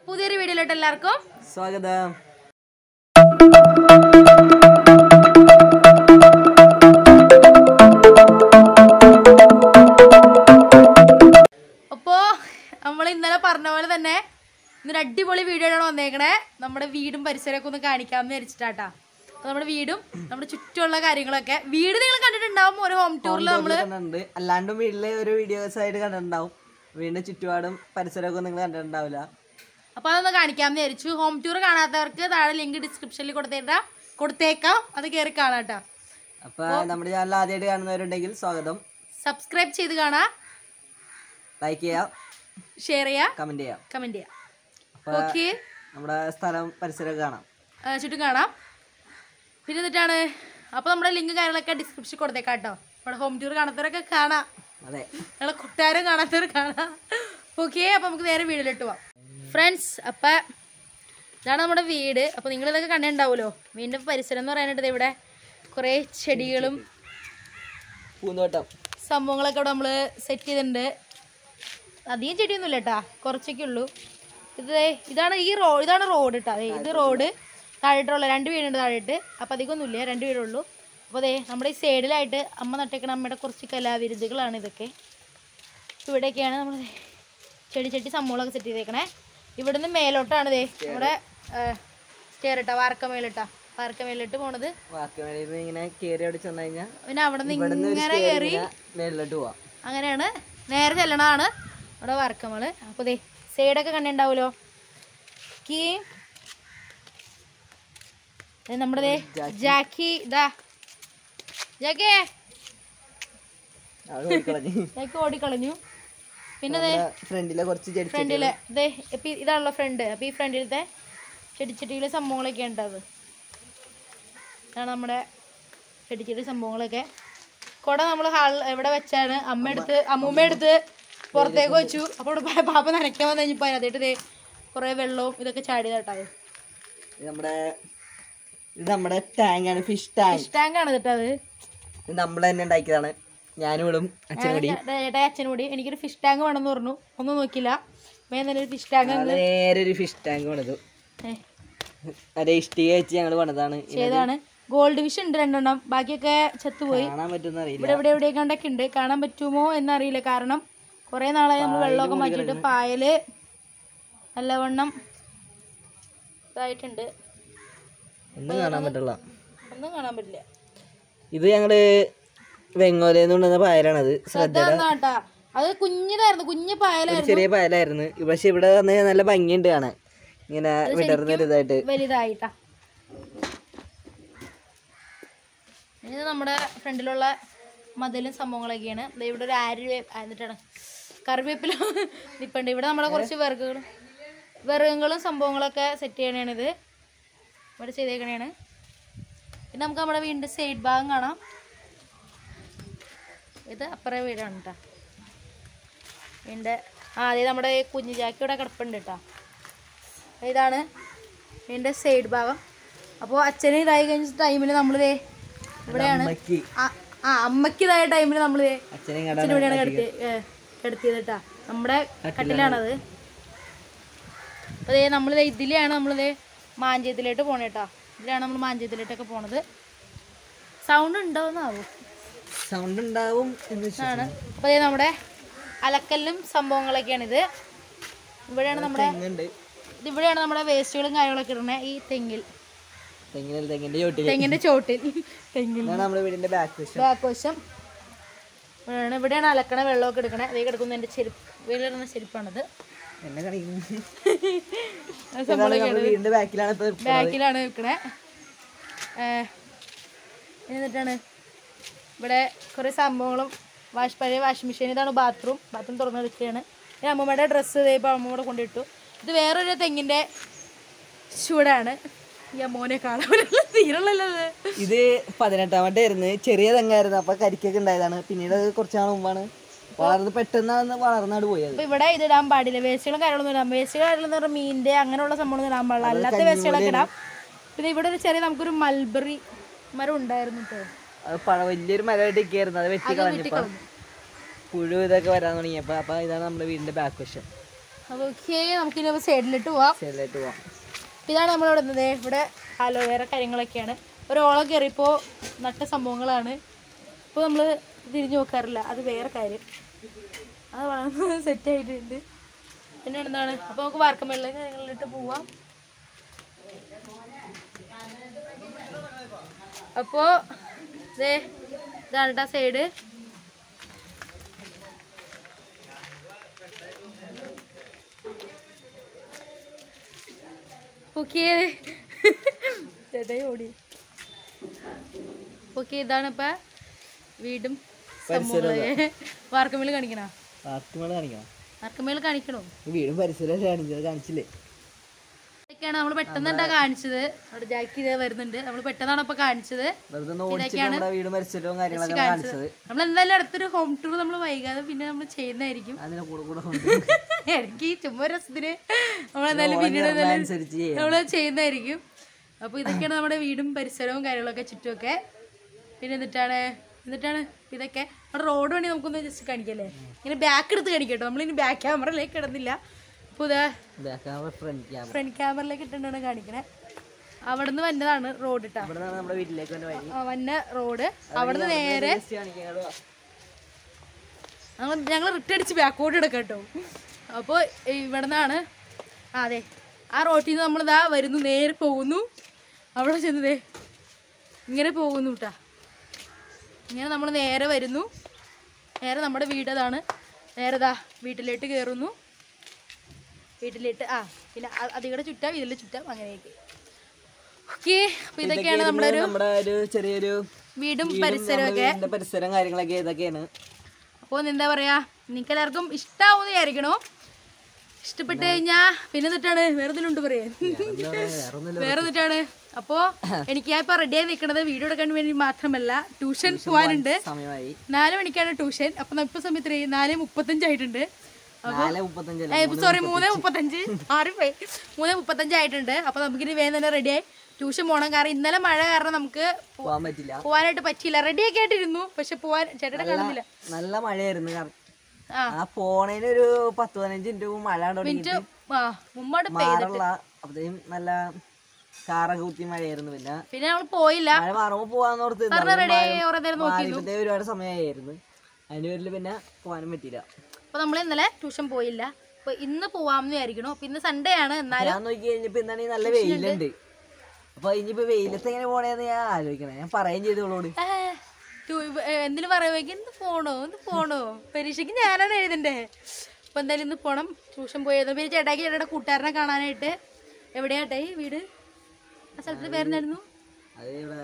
പുതിയൊരു വീഡിയോയിലോട്ട് എല്ലാവർക്കും സ്വാഗതം അപ്പോൾ നമ്മൾ ഇന്നലെ പറഞ്ഞ പോലെ തന്നെ ഇന്നൊരു അടിപൊളി വീഡിയോ ആണ് വന്നേക്കണേ നമ്മുടെ വീടും പരിസരമൊക്കെ ഒന്ന് കാണിക്കാമെന്ന് വിചാരിച്ചിട്ടാട്ടാ അപ്പോൾ നമ്മുടെ വീടും നമ്മുടെ ചുറ്റുമുള്ള കാര്യങ്ങളൊക്കെ വീട് നിങ്ങൾ കണ്ടിട്ടുണ്ടാവും ഒരു ഹോം ടൂറിൽ നമ്മൾ കണ്ടിട്ടുണ്ട് അല്ലാണ്ടും വീട്ടിലെ ഒരു വീഡിയോസ് ആയിട്ട് കണ്ടിട്ടുണ്ടാവും വീടിന്റെ ചുറ്റുപാടും പരിസരമൊക്കെ നിങ്ങൾ കണ്ടിട്ടുണ്ടാവില്ല അപ്പോൾ അതൊന്ന് കാണിക്കാമെന്ന് വിചാരിച്ചു ഹോം ടൂർ കാണാത്തവർക്ക് താഴെ ലിങ്ക് ഡിസ്ക്രിപ്ഷനിൽ കൊടുത്തേക്കാം കൊടുത്തേക്കാം അത് കയറി കാണാം കേട്ടോ അപ്പൊ നമ്മുടെ ചാനൽ ആദ്യമായിട്ട് കാണുന്നവരുണ്ടെങ്കിൽ സ്വാഗതം സബ്സ്ക്രൈബ് ചെയ്ത് കാണാം ലൈക്ക് ചെയ്യാം ഷെയർ ചെയ്യാം കമന്റ് ചെയ്യാം കമൻറ്റ് ചെയ്യാം അപ്പൊ ഓക്കെ നമ്മുടെ സ്ഥലം പരിസരമൊക്കെ കാണാം ചുറ്റും കാണാം പിന്നെ എന്നിട്ടാണ് അപ്പോൾ നമ്മുടെ ലിങ്ക് കാര്യങ്ങളൊക്കെ ഡിസ്ക്രിപ്ഷൻ കൊടുത്തേക്കാം കേട്ടോ നമ്മുടെ ഹോം ടൂർ കാണാത്തവരൊക്കെ കാണാം അതെ ഞങ്ങളെ കൊട്ടാരം കാണാത്തവർ കാണാം ഓക്കെ അപ്പോൾ നമുക്ക് നേരെ വീട്ടിലിട്ട് പോവാം ഫ്രണ്ട്സ് അപ്പം ഇതാണ് നമ്മുടെ വീട് അപ്പോൾ നിങ്ങളിതൊക്കെ കണ്ടിട്ടുണ്ടാവുമല്ലോ വീടിൻ്റെ പരിസരം എന്ന് പറയാനായിട്ട് ഇവിടെ കുറേ ചെടികളും പൂന്തോട്ടം സംഭവങ്ങളൊക്കെ ഇവിടെ നമ്മൾ സെറ്റ് ചെയ്തിട്ടുണ്ട് അധികം ചെടിയൊന്നുമില്ല കേട്ടാ കുറച്ചൊക്കെ ഉള്ളൂ ഇത് ദേ ഇതാണ് ഈ റോഡ് ഇതാണ് റോഡ് കേട്ടോ അതെ ഇത് റോഡ് താഴോട്ടുള്ള രണ്ട് വീടുണ്ട് താഴോട്ട് അപ്പോൾ അധികമൊന്നുമില്ല രണ്ട് വീടുള്ളൂ അപ്പോൾ അതെ നമ്മുടെ ഈ സൈഡിലായിട്ട് അമ്മ നട്ടേക്കണ അമ്മയുടെ കുറച്ച് കലാവിരുദ്ധകളാണ് ഇതൊക്കെ അപ്പോൾ ഇവിടെയൊക്കെയാണ് നമ്മൾ ചെടി ചെടി സംഭവങ്ങളൊക്കെ സെറ്റ് ചെയ്തേക്കണേ ഇവിടുന്ന് മേലോട്ടാണ് ദേ നമ്മുടെ സ്റ്റെയർ ഇട്ടാ വാർക്ക മേലിട്ടാ വാർക്ക മേലിട്ട് പോണത് വാക്കുവേളിയിൽ നിന്ന് ഇങ്ങനെ കയറി അവിടെ ചെന്ന് കഴിഞ്ഞാൽ പിന്നെ അവിടെ നിന്ന് ഇവിടുന്ന് ഒരു ഇങ്ങനെ സ്റ്റെയർ കയറി ഇങ്ങനെ മേളിലോട്ട് പോവാം അങ്ങനെയാണ് നേരെ ചെല്ലണതാണ് അവിടെ വർക്കമ്മള് അപ്പോൾ ദേ സൈഡൊക്കെ കണ്ടിട്ടുണ്ടാവുമല്ലോ കീ ദേ നമ്മുടെ ദേ ജാക്കി ഇതാ ജാക്കേ അവിടെ പോയിക്കളഞ്ഞ് ജാക്കി ഓടിക്കളഞ്ഞു പിന്നെ ദേ ഫ്രണ്ടിലെ കുറച്ച് ചെടി ഫ്രണ്ടിലെ ദേ ഇപ്പം ഇതാണല്ലോ ഫ്രണ്ട് അപ്പോൾ ഈ ഫ്രണ്ടിലത്തെ ചെടിച്ചട്ടിയിലെ സംഭവങ്ങളൊക്കെ ഉണ്ടത് ഇതാണ് നമ്മുടെ ചെടിച്ചട്ടി സംഭവങ്ങളൊക്കെ കുട നമ്മൾ ഹാൾ എവിടെ വെച്ചാണ് അമ്മ എടുത്ത് അമ്മൂമ്മ എടുത്ത് പുറത്തേക്ക് വെച്ചു അപ്പോൾ ഇവിടെ പ- പാപ്പ നനയ്ക്കാൻ വന്നു കഴിഞ്ഞപ്പോൾ അതിനകത്തേട്ട് ദേ കുറേ വെള്ളവും ഇതൊക്കെ ചാടിയതാട്ടായത് ഇത് നമ്മുടെ ഇത് നമ്മുടെ ടാങ്ക് ആണ് ഫിഷ് ടാങ്ക് ഫിഷ് ടാങ്കാണ് കേട്ടോ അത് ഇത് നമ്മൾ തന്നെ ഉണ്ടാക്കിയതാണ് ഞാനും ഇവിടും അച്ഛനും കൂടി ചേട്ടാ അച്ഛനും കൂടി എനിക്കൊരു ഫിഷ് ടാങ്ക് വേണമെന്ന് പറഞ്ഞു ഒന്നും നോക്കില്ല വേഗം തന്നെ ഒരു ഫിഷ് ടാങ്ക് അങ്ങ് നേരെ ഒരു ഫിഷ് ടാങ്ക് പണിതു ഏ, അതെ ഇഷ്ടിക വെച്ച് ഞങ്ങൾ പണിതാണ് ചെയ്തതാണ് ഗോൾഡ് ഫിഷ് ഉണ്ട് രണ്ടെണ്ണം ബാക്കിയൊക്കെ ചത്തുപോയി കാണാൻ പറ്റുന്ന അറിയില്ല ഇവിടെ ഇവിടെ എവിടെ കണ്ടൊക്കെ ഉണ്ട് കാണാൻ പറ്റുമോ എന്നറിയില്ല കാരണം കുറേ നാളായി നമ്മൾ വെള്ളമൊക്കെ മാറ്റിയിട്ട് പായല് നല്ലവണ്ണം ഇതായിട്ടുണ്ട് ഒന്നും കാണാൻ പറ്റില്ല ഒന്നും കാണാൻ പറ്റില്ല ഇത് ഞങ്ങള് വെങ്ങോലേന്ന് കൊണ്ടുവന്ന പായലാണത് ശ്രദ്ധ കേട്ടാ അത് കുഞ്ഞിതായിരുന്നു കുഞ്ഞു പായലായിരുന്നു ചെറിയ പായലായിരുന്നു പക്ഷെ ഇവിടെ വന്ന് നല്ല ഭംഗിയുണ്ട് കാണാൻ ഇങ്ങനെ വിടർന്നൊരു ഇതായിട്ട് വലുതായിട്ടാ ഇത് നമ്മുടെ ഫ്രണ്ടിലുള്ള മതിലും സംഭവങ്ങളൊക്കെയാണ് ദേ ഇവിടെ ഒരു ആര് എന്നിട്ടാണ് കറിവേപ്പില നിപ്പുണ്ട് ഇവിടെ നമ്മുടെ കുറച്ച് വിറകുകളും വിറകുകളും സംഭവങ്ങളൊക്കെ സെറ്റ് ചെയ്യണേണിത് ഇവിടെ ചെയ്തേക്കണേണ് പിന്നെ നമുക്ക് നമ്മുടെ വീടിൻ്റെ സൈഡ് ഭാഗം കാണാം ഇത് അപ്പുറേ വീടാണ് കേട്ടോ വീടിൻ്റെ ആ അതെ നമ്മുടെ ഈ കുഞ്ഞു ജാക്കി ഇവിടെ കിടപ്പുണ്ട് കേട്ടോ ഇതാണ് ഇതിൻ്റെ സൈഡ് ഭാഗം അപ്പോൾ അച്ഛന് ഇതായി കഴിഞ്ഞ ടൈമിൽ നമ്മൾ ദേ ഇവിടെയാണ് അമ്മയ്ക്ക് ആ ആ അമ്മയ്ക്ക് ഇതായ ടൈമിൽ നമ്മൾ ദേ അച്ഛനെ അച്ഛന് ഇവിടെയാണ് കിടത്തി കിടത്തിയത് കേട്ടാ നമ്മുടെ കട്ടിലാണത് അപ്പോൾ ദേ നമ്മൾ ദേ ഇതിലെയാണ് നമ്മൾ ദേ മാഞ്ചേത്തിലോട്ട് പോണേ കേട്ടോ ഇതിലാണ് നമ്മൾ മാഞ്ചേത്തിലോട്ടൊക്കെ പോണത് സൗണ്ട് ഉണ്ടാവുന്നാവും സൗണ്ട് ഉണ്ടാവും എന്ന് ആണ് അപ്പോൾ ദേ നമ്മുടെ അലക്കല്ലും സംഭവങ്ങളൊക്കെയാണിത് ഇവിടെയാണ് നമ്മുടെ തെങ്ങുണ്ട് ഇത് ഇവിടെയാണ് നമ്മുടെ വേസ്റ്റുകളും കാര്യങ്ങളൊക്കെ ഇടണേ ഈ തെങ്ങിൽ തെങ്ങിന് തെങ്ങിന്റെ ചോട്ടില് തെങ്ങിന്റെ ചോട്ടിൽ തെങ്ങിൽ ഇതാണ് നമ്മുടെ വീടിന്റെ ബാക്ക് വശം ബാക്ക് വശം ഇവിടെയാണ് ഇവിടെയാണ് അലക്കണ വെള്ളമൊക്കെ എടുക്കണേ അതേ കിടക്കുന്ന എൻ്റെ ചെരുപ്പ് വീട്ടിലിടുന്ന ചെരുപ്പാണത് എന്നെ കാണിക്കുന്നു അത് ഇതാണ് നമ്മുടെ വീടിന്റെ ബാക്കിലാണ് ഇപ്പൊ ഇരിക്കുന്നത്. ബാക്കിലാണ് വെക്കണേ എന്നിട്ടാണ് ഇവിടെ കുറേ സംഭവങ്ങളും വാഷ് പഴയ വാഷിംഗ് മെഷീൻ ഇതാണ് ബാത്റൂം ബാത്റൂം തുറന്ന് വെക്കുകയാണ് ഈ അമ്മമ്മയുടെ ഡ്രസ്സ് ഇതേ ഇപ്പോൾ അമ്മമ്മയുടെ കൊണ്ടിട്ടു ഇത് വേറൊരു തെങ്ങിൻ്റെ ചൂടാണ് ഈ അമ്മോനെ കാണാൻ തീരുള്ളല്ലോ അത് ഇത് പതിനെട്ടാമത്തെ ആയിരുന്നു ചെറിയ തെങ്ങായിരുന്നു അപ്പൊ കരിക്കൊക്കെ ഉണ്ടായതാണ് പിന്നീട് അത് കുറച്ച് നാൾ മുമ്പാണ് വളർന്ന് പെട്ടെന്നാണ് വളർന്നാട് പോയത് അപ്പൊ ഇവിടെ ഇത് ഇടാൻ പാടില്ല വേസ്റ്റുകളും കാര്യങ്ങളൊന്നും ഇടാം വേസ്റ്റ് കാര്യങ്ങളെന്ന് പറഞ്ഞാൽ മീനിന്റെ അങ്ങനെയുള്ള സംഭവം ഇടാൻ പാടില്ല അല്ലാത്ത വേസ്റ്റുകളൊക്കെ ഇടാം പിന്നെ ഇവിടെ ഒരു ചെറിയ നമുക്കൊരു മൽബറി മരം ഉണ്ടായിരുന്നു കേട്ടോ അത് പഴ വലിയൊരു മരമായിട്ട് ഇരിക്കായിരുന്നു അത് വെട്ടി കളഞ്ഞപ്പോ കളഞ്ഞു. പുഴു ഇതൊക്കെ വരാൻ തുടങ്ങിയപ്പോ അപ്പൊ ഇതാണ് നമ്മുടെ വീടിന്റെ ബാക്ക് വശം അപ്പോൾ ഓക്കെ നമുക്കിനി അപ്പോൾ സൈഡിലിട്ട് പോവാം സൈഡിലായിട്ട് പോവാം അപ്പോൾ ഇതാണ് നമ്മളിവിടെ നിന്നത് ഇവിടെ അലോവേറ കാര്യങ്ങളൊക്കെയാണ് ഒരു ഓളം കയറിയപ്പോൾ നട്ട സംഭവങ്ങളാണ് ഇപ്പോൾ നമ്മൾ തിരിഞ്ഞു നോക്കാറില്ല അത് വേറെ കാര്യം അത് വളരെ സെറ്റായിട്ടുണ്ട് പിന്നെ എന്താണ് അപ്പോൾ നമുക്ക് വാർക്കമ്പള്ള കാര്യങ്ങളിലിട്ട് പോവാം അപ്പോൾ ഇതേ ഇതാണ് കേട്ടോ സൈഡ് ഓക്കെ ചേട്ടായി ഓടി ഓക്കെ ഇതാണ് ഇപ്പൊ വീടും സംഭവങ്ങള് വാർക്കമേൽ കാണിക്കണ ആർക്കുമാണ് കാണിക്കണം വാർക്കമേൽ കാണിക്കണോ വീടും പരിസരവും കാണിച്ചത് കാണിച്ചില്ലേ ഇതൊക്കെയാണ് നമ്മൾ പെട്ടെന്നുണ്ടാ കാണിച്ചത് അവിടെ ജാക്കി ഇതേ വരുന്നുണ്ട് നമ്മൾ പെട്ടെന്നാണ് ഇപ്പൊ കാണിച്ചത് വെറുതെ ഒന്ന് ഓടിച്ചിട്ട് നമ്മുടെ വീടും പരിസരവും കാര്യങ്ങളൊക്കെ കാണിച്ചത് നമ്മൾ എന്തായാലും അടുത്തൊരു ഹോം ടൂർ നമ്മൾ വൈകാതെ പിന്നെ നമ്മൾ ചെയ്യുന്നതായിരിക്കും അതിന്റെ കൂടെ കൂടെ കൊണ്ട് ഇടയ്ക്ക് ഈ ചുമ്മാ രസത്തിന് നമ്മൾ എന്തായാലും പിന്നീട് എന്തായാലും അനുസരിച്ച് ചെയ്യാം നമ്മൾ ചെയ്യുന്നതായിരിക്കും അപ്പോൾ ഇതൊക്കെയാണ് നമ്മുടെ വീടും പരിസരവും കാര്യങ്ങളൊക്കെ ചുറ്റുമൊക്കെ പിന്നെ എന്നിട്ടാണ് എന്നിട്ടാണ് ഇതൊക്കെ നമ്മുടെ റോഡ് വേണ്ടി നമുക്കൊന്ന് ജസ്റ്റ് കാണിക്കല്ലേ ഇങ്ങനെ ബാക്ക് എടുത്ത് കാണിക്കട്ടോ നമ്മളിനി ബാക്ക് ക്യാമറയിലേക്ക് കിടന്നില്ല അപ്പോൾ ഇതാ ഫ്രണ്ട് ക്യാമറ ഫ്രണ്ട് ക്യാമറയിലേക്ക് ഇട്ടുകൊണ്ടാണ് കാണിക്കണേ അവിടെ നിന്ന് വന്നതാണ് റോഡ് ഇട്ടാ ഇവിടെ നിന്നാണ് നമ്മുടെ വീട്ടിലേക്ക് വന്ന വഴി ആ, വന്ന റോഡ് അവിടെ നിന്ന് നേരെ Just കാണിക്കാനോ ഞങ്ങൾ ഞങ്ങൾ റിട്ടേൺ അടിച്ച് ബാക്കോട്ട് എടുക്കാം കേട്ടോ അപ്പോൾ ഇവിടെ നിന്നാണ് ആ അതെ ആ റോട്ടിൽ നിന്ന് നമ്മളിതാ വരുന്നു നേരെ പോകുന്നു അവിടെ ചെന്നതേ ഇങ്ങനെ പോകുന്നു കേട്ടാ ഇങ്ങനെ നമ്മൾ നേരെ വരുന്നു നേരെ നമ്മുടെ വീട് അതാണ് നേരെ ദാ വീട്ടിലേക്ക് കയറുന്നു വീട്ടിലിട്ട് ആ പിന്നെ അ- അതികൂടെ ചുറ്റാം ഇതിൽ ചുറ്റാം അങ്ങനെയൊക്കെ ഓക്കെ അപ്പോൾ ഇതൊക്കെയാണ് നമ്മുടെ ഒരു നമ്മുടെ ഒരു ചെറിയൊരു വീടും വീടും പരിസരവും നമ്മുടെ വീടിന്റെ പരിസരം കാര്യങ്ങളൊക്കെ ഇതൊക്കെയാണ് അപ്പോൾ എന്താ പറയാ നിങ്ങൾക്ക് എല്ലാവർക്കും ഇഷ്ടാവുമെന്ന് വിചാരിക്കണോ ഇഷ്ടപ്പെട്ട് കഴിഞ്ഞാ പിന്നെ എന്നിട്ടാണ് വേറെ എന്തെങ്കിലും പറയാൻ എന്താ പറയാ, വേറെ ഒന്നുമില്ല. വേറെ എന്നിട്ടാണ് അപ്പോ എനിക്ക് ഞാൻ ഇപ്പൊ റെഡിയായി നിൽക്കുന്നത് വീഡിയോ എടുക്കാൻ വേണ്ടി മാത്രമല്ല ട്യൂഷൻ പോകാനുണ്ട് സമയമായി നാല് മണിക്കാണ് ട്യൂഷൻ അപ്പൊ ഇപ്പൊ സമയത്ത് എത്രയായി? നാല് മുപ്പത്തഞ്ചായിട്ടുണ്ട് നാല് മുപ്പത്തഞ്ചല്ല സോറി മൂന്ന് മുപ്പത്തഞ്ച് ആറ് പോയി മൂന്ന് മുപ്പത്തഞ്ചായിട്ടുണ്ട് അപ്പൊ നമുക്കിനി വേഗം തന്നെ റെഡിയായി ട്യൂഷൻ പോകണം കാരണം ഇന്നലെ മഴ കാരണം നമുക്ക് പോവാൻ പറ്റില്ല പോകാനായിട്ട് പറ്റിയില്ല റെഡിയൊക്കെ ആയിട്ടിരുന്നു പക്ഷെ പോവാൻ ചേട്ടനെ കാണുന്നില്ല നല്ല മഴയായിരുന്നു കാരണം ആ ആ പോണേന് ഒരു പത്ത് പതിനഞ്ച് മിനിറ്റ് മുമ്പ് മഴ തുടങ്ങിയിട്ട് ആ മുമ്പാട് മാറുള്ള അപ്പത്തേക്കും നല്ല കാറൊക്കെ കുത്തി മഴയായിരുന്നു പിന്നെ പിന്നെ നമ്മൾ പോയില്ല മഴ മാറുമ്പോ പോവാന്ന് ഓർത്ത് റെഡി ആയി കുറെ നേരം നോക്കി മാറിയപ്പോഴത്തേ ഒരുപാട് സമയമായിരുന്നു അതിന്റെ പേരിൽ പിന്നെ പോകാനും പറ്റിയില്ല അപ്പൊ നമ്മൾ ഇന്നലെ ട്യൂഷൻ പോയില്ല അപ്പൊ ഇന്ന് പോവാമെന്ന് വിചാരിക്കണു അപ്പൊ ഇന്ന് സൺഡേ ആണ് എന്നാലും ഞാൻ നോക്കി കഴിഞ്ഞപ്പോ എന്താണ് ഈ നല്ല വെയിലുണ്ട് അപ്പൊ ഇനിയിപ്പോ വെയിലത്ത് എങ്ങനെ പോണേന്ന് ഞാൻ ആലോചിക്കണേ ഞാൻ പറയുകയും ചെയ്തോളോട് ഏ, ടു- ഏ, എന്തിനു പറയുമെങ്കിൽ എന്ത് പോണോ എന്ത് പോണോ പരീക്ഷയ്ക്ക് ഞാനാണ് എഴുതണ്ടേ അപ്പൊ എന്തായാലും ഇന്ന് പോണം ട്യൂഷൻ പോയത് പിന്നെ ചേട്ടാക്കി ചേട്ടയുടെ കൂട്ടുകാരനെ കാണാനായിട്ട് എവിടെയാട്ടെ ഈ വീട് ആ സ്ഥലത്തിന്റെ പേരെന്തായിരുന്നു അത് ഇവിടെ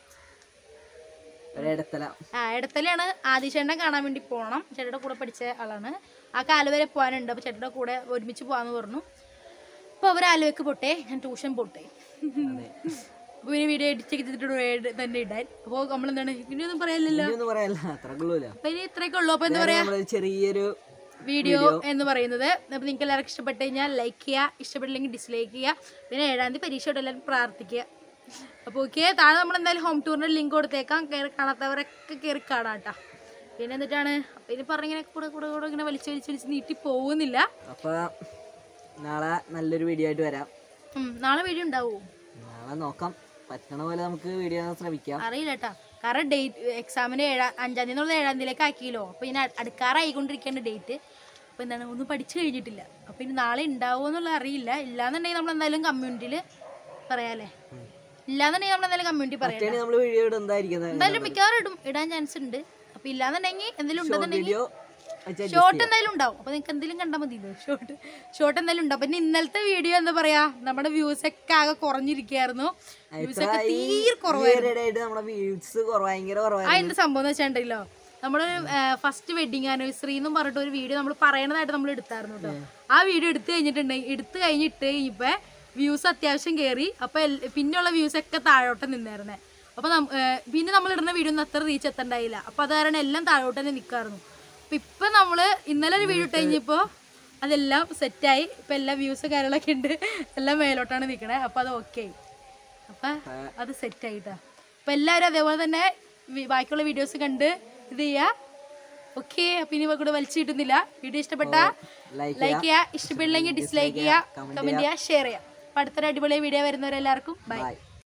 ഒരിടത്തല ആ ഇടത്തലാണ് ആദിശേട്ടനെ കാണാൻ വേണ്ടി പോകണം ചേട്ടയുടെ കൂടെ പഠിച്ച ആളാണ് ആ കാലുവരെ പോകാനുണ്ട് അപ്പോൾ ചേട്ടയുടെ കൂടെ ഒരുമിച്ച് പോകാമെന്ന് പറഞ്ഞു അപ്പോൾ അവർ ആലുവയ്ക്ക് പോട്ടെ ഞാൻ ട്യൂഷൻ പോട്ടെ അപ്പോൾ ഇനി വീഡിയോ എഡിറ്റ് ചെയ്തിട്ട് തന്നെ ഇടാൻ അപ്പോൾ നമ്മളെന്താണ് ഇനിയൊന്നും പറയാനില്ലല്ലോ ഒന്നും പറയാല്ല അത്ര കൊള്ളൂല അപ്പോൾ ഇനി ഇത്രയൊക്കെ ഉള്ളൂ അപ്പോൾ എന്താ പറയുക നമ്മള് ചെറിയൊരു വീഡിയോ എന്ന് പറയുന്നത് അപ്പോൾ നിങ്ങൾക്ക് എല്ലാവർക്കും ഇഷ്ടപ്പെട്ട് കഴിഞ്ഞാൽ ലൈക്ക് ചെയ്യുക ഇഷ്ടപ്പെട്ടില്ലെങ്കിൽ ഡിസ്ലൈക്ക് ചെയ്യുക പിന്നെ ഏഴാം തീയതി പരീക്ഷയോടെ എല്ലാവരും പ്രാർത്ഥിക്കുക അപ്പോൾ ഓക്കെ താഴെ നമ്മൾ എന്തായാലും ഹോം ടൂറിൻ്റെ ലിങ്ക് കൊടുത്തേക്കാം കയറി കാണാത്തവരൊക്കെ കയറി കാണാം കേട്ടോ പിന്നെ എന്നിട്ടാണ് അപ്പോൾ ഇനി പറഞ്ഞിങ്ങനെ കൂടെ കൂടെ കൂടെ ഇങ്ങനെ വലിച്ച് വലിച്ച് വലിച്ച് നീട്ടി പോകുന്നില്ല അപ്പൊ നാളെ നല്ലൊരു വീഡിയോ ആയിട്ട് വരാം ഉം, നാളെ വീഡിയോ ഉണ്ടാവുമോ നാളെ നോക്കാം പറ്റണ പോലെ നമുക്ക് വീഡിയോ ശ്രമിക്കാം അറിയില്ല കേട്ടോ കാരണം ഡേറ്റ് എക്സാമിന് ഏഴാം അഞ്ചാം തീയതി എന്നുള്ള ഏഴാം തീയതിയിലേക്ക് ആക്കിയല്ലോ അപ്പോൾ ഇനി അ- അടുക്കാറായിക്കൊണ്ടിരിക്കേണ്ട ഡേറ്റ് അപ്പോൾ എന്താണ് ഒന്നും പഠിച്ചു കഴിഞ്ഞിട്ടില്ല അപ്പോൾ ഇനി നാളെ ഉണ്ടാവുമോ എന്നുള്ള അറിയില്ല ഇല്ലാന്നുണ്ടെങ്കിൽ നമ്മൾ എന്തായാലും കമ്മ്യൂണിറ്റിയിൽ പറയാല്ലേ ഇല്ലാന്നുണ്ടെങ്കിൽ നമ്മൾ എന്തായാലും കമ്മ്യൂണിറ്റി പറയാം മറ്റേ നമ്മള് വീഡിയോ ഇടും എന്തായിരിക്കുന്നത് എന്തായാലും മിക്കവാറും ഇടും ഇടാൻ ചാൻസ് ഉണ്ട് അപ്പോൾ ഇല്ലാന്നുണ്ടെങ്കിൽ എന്തെങ്കിലും ഉണ്ടെന്നുണ്ടെങ്കിൽ വീഡിയോ വെച്ചാൽ ഷോർട്ട് എന്തായാലും ഉണ്ടാവും അപ്പോൾ നിങ്ങൾക്ക് എന്തെങ്കിലും കണ്ടാൽ മതിയല്ലോ ഷോർട്ട് ഷോർട്ട് എന്തായാലും ഉണ്ടാവും പിന്നെ ഇന്നലത്തെ വീഡിയോ എന്താ പറയാ നമ്മുടെ വ്യൂസ് ഒക്കെ ആകെ കുറഞ്ഞിരിക്കുകയായിരുന്നു വ്യൂസ് ഒക്കെ തീരെ കുറവായിരുന്നു ആയിട്ട് നമ്മുടെ വ്യൂസ് ഭയങ്കര കുറവായി ആ എന്ത് സംഭവം എന്ന് വെച്ചിട്ടുണ്ടല്ലോ നമ്മള് ഫസ്റ്റ് വെഡിങ് ആനിവേഴ്സറി എന്നും പറഞ്ഞിട്ട് ഒരു വീഡിയോ നമ്മൾ പറയണതായിട്ട് നമ്മൾ എടുത്തായിരുന്നു കേട്ടോ ആ വീഡിയോ എടുത്തു കഴിഞ്ഞിട്ടുണ്ടെങ്കിൽ എടുത്തു കഴിഞ്ഞിട്ട് ഇപ്പൊ വ്യൂസ് അത്യാവശ്യം കയറി അപ്പൊ എൽ- പിന്നെയുള്ള വ്യൂസ് ഒക്കെ താഴോട്ട് നിന്നായിരുന്നേ അപ്പൊ നം- ഏ, പിന്നെ നമ്മൾ ഇടുന്ന വീഡിയോ ഒന്നും അത്ര റീച്ച് എത്തണ്ടായില്ല അപ്പൊ അത് കാരണം എല്ലാം താഴോട്ട് തന്നെ നിൽക്കായിരുന്നു അപ്പൊ ഇപ്പൊ നമ്മള് ഇന്നലെ ഒരു വീഡിയോ ഇട്ട് കഴിഞ്ഞപ്പോ അതെല്ലാം സെറ്റായി ഇപ്പൊ എല്ലാ വ്യൂസ് കാര്യങ്ങളൊക്കെ ഉണ്ട് എല്ലാം മേലോട്ടാണ് നിൽക്കണേ അപ്പൊ അത് ഓക്കെ ആയി അപ്പൊ അത് സെറ്റ് ആയിട്ടാ അപ്പൊ എല്ലാവരും അതേപോലെ തന്നെ വി- ബാക്കിയുള്ള വീഡിയോസ് കണ്ട് ഇത് ചെയ്യാ ഓക്കെ അപ്പൊ ഇനി കൂടെ വലിച്ചു കിട്ടുന്നില്ല വീഡിയോ ഇഷ്ടപ്പെട്ട ലൈക്ക് ലൈക്ക് ചെയ്യുക ഇഷ്ടപ്പെടില്ലെങ്കിൽ ഡിസ്ലൈക്ക് ചെയ്യുക കമന്റ് ചെയ്യുക ഷെയർ ചെയ്യുക അപ്പൊ അടുത്തൊരു അടിപൊളി വീഡിയോ വരുന്നവരെല്ലാവർക്കും ബൈ ബൈ